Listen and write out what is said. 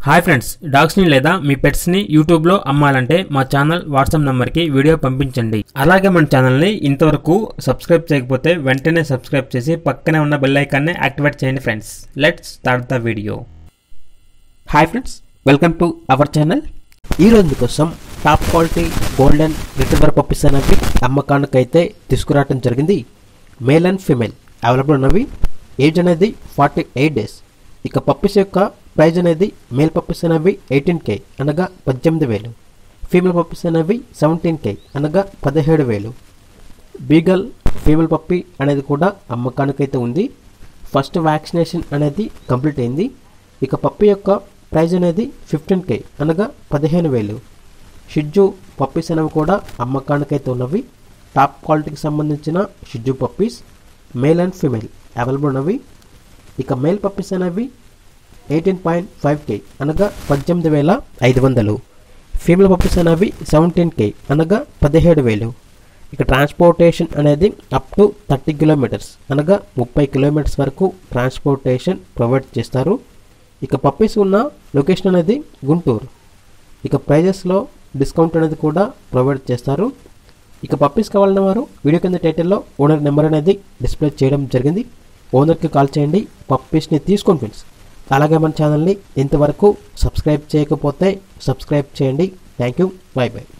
hi friends డాగ్స్ని లేదా మీ పెట్స్ని యూట్యూబ్లో అమ్మాలంటే మా ఛానల్ వాట్సాప్ నెంబర్కి వీడియో పంపించండి అలాగే మన ఛానల్ని ఇంతవరకు సబ్స్క్రైబ్ చేయకపోతే వెంటనే సబ్స్క్రైబ్ చేసి పక్కనే ఉన్న బెల్ ఐకాన్ని యాక్టివేట్ చేయండి friends let's start the video hi friends welcome to our channel ఈరోజు మీకోసం top quality golden retriever puppies అనేవి అమ్మకానికైతే తీసుకురావడం జరిగింది మేల్ అండ్ ఫీమేల్ అవైలబుల్ ఉన్నవి ఏజ్ అనేది ఫార్టీ ఎయిట్ డేస్ ఇక పప్పీస్ యొక్క ప్రైజ్ అనేది మేల్ పప్పీస్ అనేవి ఎయిటీన్ కే అనగా పద్దెనిమిది వేలు ఫీమేల్ పప్పీస్ అనేవి సెవెంటీన్ కే అనగా పదిహేడు వేలు బీగల్ ఫీమేల్ పప్పీ అనేది కూడా అమ్మకానికైతే ఉంది ఫస్ట్ వ్యాక్సినేషన్ అనేది కంప్లీట్ అయింది ఇక పప్పి యొక్క ప్రైజ్ అనేది ఫిఫ్టీన్ కే అనగా పదిహేను వేలు షిడ్జు పప్పీస్ అనేవి కూడా అమ్మకానికైతే ఉన్నవి టాప్ క్వాలిటీకి సంబంధించిన shih tzu puppies male and female available ఉన్నవి ఇక మేల్ పప్పీస్ అనేవి ఎయిటీన్ పాయింట్ ఫైవ్ కే అనగా పద్దెనిమిది వేల ఐదు వందలు ఫీమేల్ పప్పీస్ అనేవి సెవెంటీన్ కే అనగా పదిహేడు వేలు ఇక ట్రాన్స్పోర్టేషన్ అనేది అప్ టు థర్టీ కిలోమీటర్స్ అనగా ముప్పై కిలోమీటర్స్ వరకు ట్రాన్స్పోర్టేషన్ ప్రొవైడ్ చేస్తారు ఇక పప్పీస్ ఉన్న లొకేషన్ అనేది గుంటూరు ఇక ప్రైజెస్లో డిస్కౌంట్ అనేది కూడా ప్రొవైడ్ చేస్తారు ఇక పప్పీస్ కావాలన్న వారు వీడియో కింద టైటిల్లో ఓనర్ నెంబర్ అనేది డిస్ప్లే చేయడం జరిగింది ఓనర్కి కాల్ చేయండి పప్పీస్ని తీసుకోండి ఫ్రెండ్స్ అలాగే మన ఛానల్ని ఇంతవరకు సబ్స్క్రైబ్ చేయకపోతే సబ్స్క్రైబ్ చేయండి థ్యాంక్ యూ బై బై